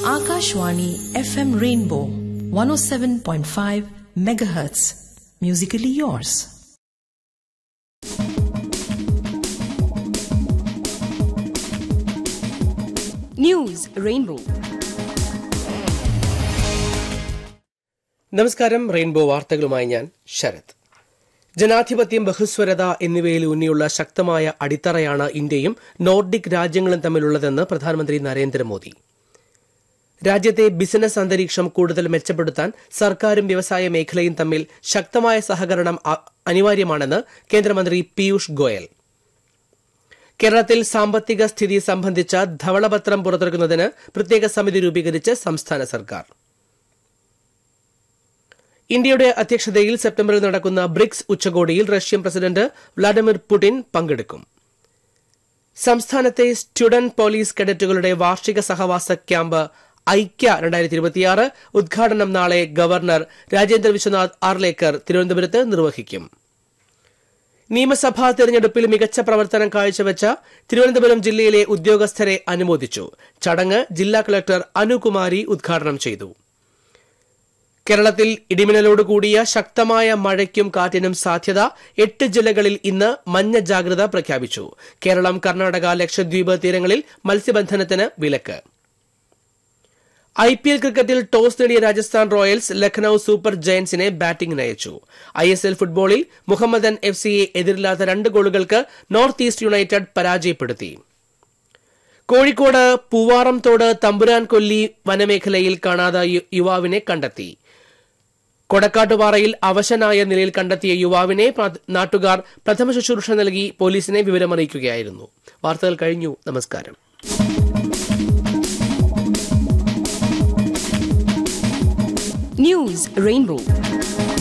Akashwani FM Rainbow 107.5 megahertz. Musically yours. News rainbow നമസ്കാരം rainbow വാർത്തകളുമായി ഞാൻ ശരത് ജനാധിപത്യം ബഹുസ്വരത എന്നിവയിൽ ഊന്നിയുള്ള ശക്തമായ അടിത്തറയാണ് ഇന്ത്യയും നോർഡിക് രാജ്യങ്ങളും തമ്മിലുള്ളതെന്ന് പ്രധാനമന്ത്രി നരേന്ദ്രമോദി രാജ്യത്തെ ബിസിനസ് അന്തരീക്ഷം കൂടുതൽ മെച്ചപ്പെടുത്താൻ സർക്കാരും വ്യവസായ മേഖലയും തമ്മിൽ ശക്തമായ സഹകരണം അ- അനിവാര്യമാണെന്ന് കേന്ദ്രമന്ത്രി പീയൂഷ് ഗോയൽ കേരളത്തിൽ സാമ്പത്തിക സ്ഥിതി സംബന്ധിച്ച ധവളപത്രം പുറത്തിറക്കുന്നതിന് പ്രത്യേക സമിതി രൂപീകരിച്ച് സംസ്ഥാന സർക്കാർ ഇന്ത്യയുടെ അധ്യക്ഷതയിൽ സെപ്റ്റംബറിൽ നടക്കുന്ന ബ്രിക്സ് ഉച്ചകോടിയിൽ റഷ്യൻ പ്രസിഡന്റ് വ്ളാഡിമിർ പുടിൻ പങ്കെടുക്കും സംസ്ഥാനത്തെ സ്റ്റുഡന്റ് പോലീസ് കേഡറ്റുകളുടെ വാർഷിക സഹവാസ ക്യാമ്പ് ഐക്യ രണ്ടായിരത്തി ഇരുപത്തിയാറ് ഉദ്ഘാടനം നാളെ ഗവർണർ രാജേന്ദ്ര വിശ്വനാഥ് ആർലേക്കർ തിരുവനന്തപുരത്ത് നിർവഹിക്കും നിയമസഭാ തെരഞ്ഞെടുപ്പിൽ മികച്ച പ്രവർത്തനം കാഴ്ചവെച്ച തിരുവനന്തപുരം ജില്ലയിലെ ഉദ്യോഗസ്ഥരെ അനുമോദിച്ചു ചടങ്ങ് ജില്ലാ കളക്ടർ അനുകുമാരി ഉദ്ഘാടനം ചെയ്തു കേരളത്തിൽ ഇടിമിന്നലോട് കൂടിയ ശക്തമായ മഴയ്ക്കും കാറ്റിനും സാധ്യത എട്ട് ജില്ലകളിൽ ഇന്ന് മഞ്ഞ ജാഗ്രത പ്രഖ്യാപിച്ചു കേരളം കർണാടക ലക്ഷദ്വീപ് തീരങ്ങളിൽ മത്സ്യബന്ധനത്തിന് വിലക്ക് ഐ പി എൽ ക്രിക്കറ്റിൽ ടോസ് നേടിയ രാജസ്ഥാൻ റോയൽസ് ലഖ്നൌ സൂപ്പർ ജയന്റ്സിനെ ബാറ്റിംഗിന് അയച്ചു ഐ എസ് എൽ ഫുട്ബോളിൽ മുഹമ്മദൻ എഫ് സിയെ എതിരില്ലാത്ത രണ്ട് ഗോളുകൾക്ക് നോർത്ത് ഈസ്റ്റ് യുണൈറ്റഡ് പരാജയപ്പെടുത്തി കോഴിക്കോട് പൂവാറംതോട് തമ്പുരാൻ കൊല്ലി വനമേഖലയിൽ കാണാതായ യു- യുവാവിനെ കണ്ടെത്തി കൊടക്കാട്ടുപാറയിൽ അവശനായ നിലയിൽ കണ്ടെത്തിയ യുവാവിനെ പ്ര- നാട്ടുകാർ പ്രഥമ ശുശ്രൂഷ നൽകി പോലീസിനെ വിവരമറിയിക്കുകയായിരുന്നു വാർത്തകൾ കഴിഞ്ഞു നമസ്കാരം ന്യൂസ് റെയിൻബോ